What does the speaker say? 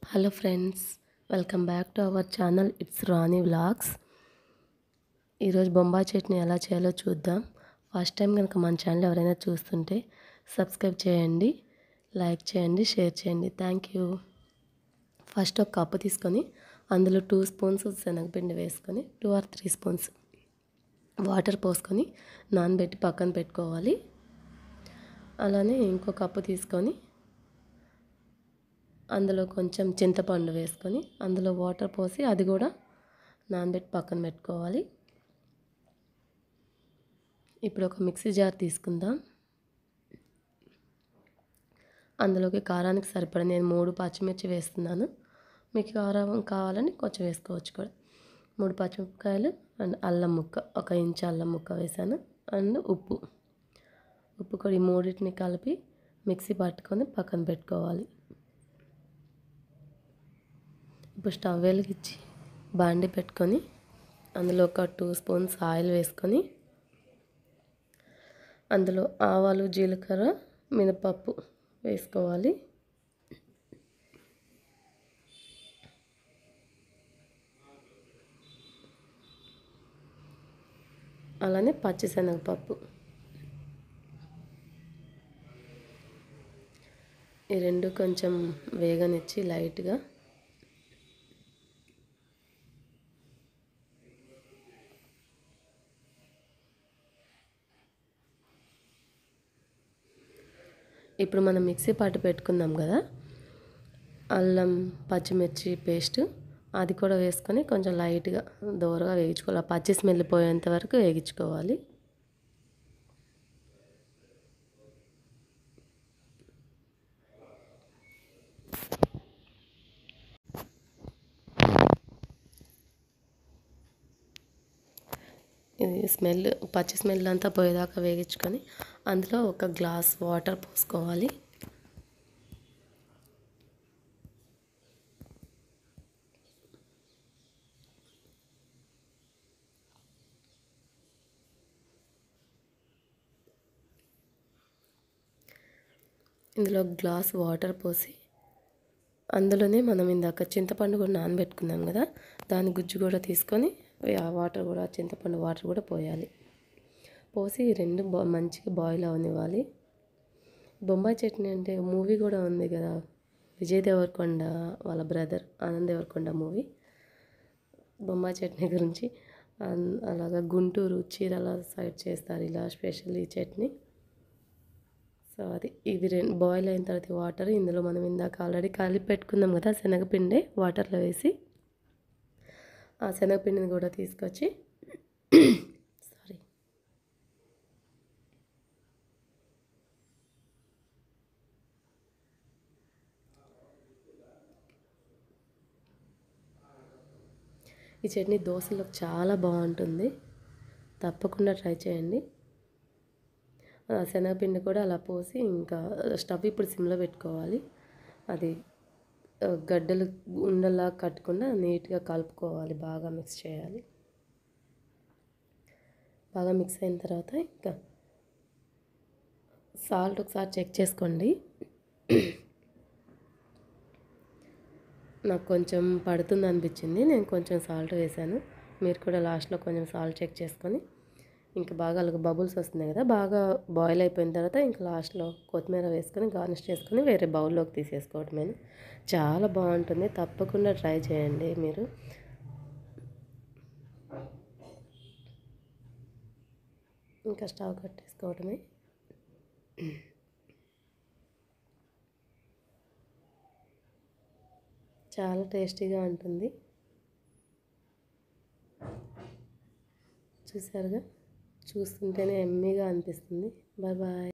hello friends welcome back to our channel it's Rani vlogs ఈరోజు బొంబాయి చట్నీ ఎలా చేయాలో చూద్దాం ఫస్ట్ టైం కనుక మన ఛానల్ ఎవరైనా చూస్తుంటే సబ్స్క్రైబ్ చేయండి లైక్ చేయండి షేర్ చేయండి థ్యాంక్ యూ ఫస్ట్ ఒక కప్పు తీసుకొని అందులో టూ స్పూన్స్ శనగపిండి వేసుకొని two or three spoons water పోసుకొని నానబెట్టి పక్కన పెట్టుకోవాలి అలానే ఇంకో కప్పు తీసుకొని అందులో కొంచెం చింతపండు వేసుకొని అందులో వాటర్ పోసి అది కూడా నానబెట్టి పక్కన పెట్టుకోవాలి ఇప్పుడు ఒక మిక్సీ జార్ తీసుకుందాం అందులోకి కారానికి సరిపడా నేను మూడు పచ్చిమిర్చి వేస్తున్నాను మీకు కారం కావాలని కొంచెం వేసుకోవచ్చు కూడా మూడు పచ్చిమిరపకాయలు అండ్ అల్లం ముక్క ఒక ఇంచు అల్లం ముక్క వేసాను అండ్ ఉప్పు ఉప్పు కూడా ఈ మూడింటిని కలిపి మిక్సీ పట్టుకొని పక్కన పెట్టుకోవాలి ఇప్పుడు స్టవ్ వెలిగించి బాండి పెట్టుకొని అందులో ఒక టూ స్పూన్స్ ఆయిల్ వేసుకొని అందులో ఆవాలు జీలకర్ర మినపప్పు వేసుకోవాలి అలానే పచ్చిశనగపప్పు ఈ రెండు కొంచెం వేగనిచ్చి లైట్గా ఇప్పుడు మనం మిక్సీ పట్టు పెట్టుకుందాం కదా అల్లం పచ్చిమిర్చి పేస్ట్ అది కూడా వేసుకొని కొంచెం లైట్గా దూరగా వేయించుకోవాలి ఆ పచ్చి స్మెల్ పోయేంత వరకు వేగించుకోవాలి ఇది స్మెల్ పచ్చి స్మెల్ అంతా పోయేదాకా వేగించుకొని అందులో ఒక గ్లాస్ వాటర్ పోసుకోవాలి ఇందులో గ్లాస్ వాటర్ పోసి అందులోనే మనం ఇందాక చింతపండు కూడా నానబెట్టుకున్నాం కదా దాని గుజ్జు కూడా తీసుకొని ఆ వాటర్ కూడా చింతపండు వాటర్ కూడా పోయాలి పోసి రెండు బా మంచిగా బాయిల్ అవనివ్వాలి బొంబాయి చట్నీ అంటే మూవీ కూడా ఉంది కదా విజయ్ దేవరకొండ వాళ్ళ బ్రదర్ ఆనంద్ దేవరకొండ మూవీ బొంబాయి చట్నీ గురించి అలాగా గుంటూరు చీరాల సైడ్ చేస్తారు ఇలా స్పెషల్ ఈ చట్నీ సో అది ఇవి రెండు బాయిల్ అయిన తర్వాత వాటర్ ఇందులో మనం ఇందాక ఆల్రెడీ కలిపి పెట్టుకున్నాం కదా శనగపిండి వాటర్లో వేసి ఆ శనగపిండిని కూడా తీసుకొచ్చి సారీ ఈ చట్నీ దోశలకు చాలా బాగుంటుంది తప్పకుండా ట్రై చేయండి శనగపిండి కూడా అలా పోసి ఇంకా స్టవ్ ఇప్పుడు సిమ్లో పెట్టుకోవాలి అది గడ్డలు ఉండలా కట్టకుండా నీట్గా కలుపుకోవాలి బాగా మిక్స్ చేయాలి బాగా మిక్స్ అయిన తర్వాత ఇంకా సాల్ట్ ఒకసారి చెక్ చేసుకోండి నాకు కొంచెం పడుతుంది అనిపించింది నేను కొంచెం సాల్ట్ వేసాను మీరు కూడా లాస్ట్లో కొంచెం సాల్ట్ చెక్ చేసుకొని ఇంకా బాగా అలాగ బబుల్స్ వస్తున్నాయి కదా బాగా బాయిల్ అయిపోయిన తర్వాత ఇంకా లాస్ట్లో కొత్తిమీర వేసుకొని గార్నిష్ చేసుకొని వేరే బౌల్లోకి తీసేసుకోవటమే చాలా బాగుంటుంది తప్పకుండా ట్రై చేయండి మీరు ఇంకా స్టవ్ కట్టేసుకోవడమే చాలా టేస్టీగా ఉంటుంది చూసారుగా చూస్తుంటేనే ఎమ్మీగా అనిపిస్తుంది బాయ్ బాయ్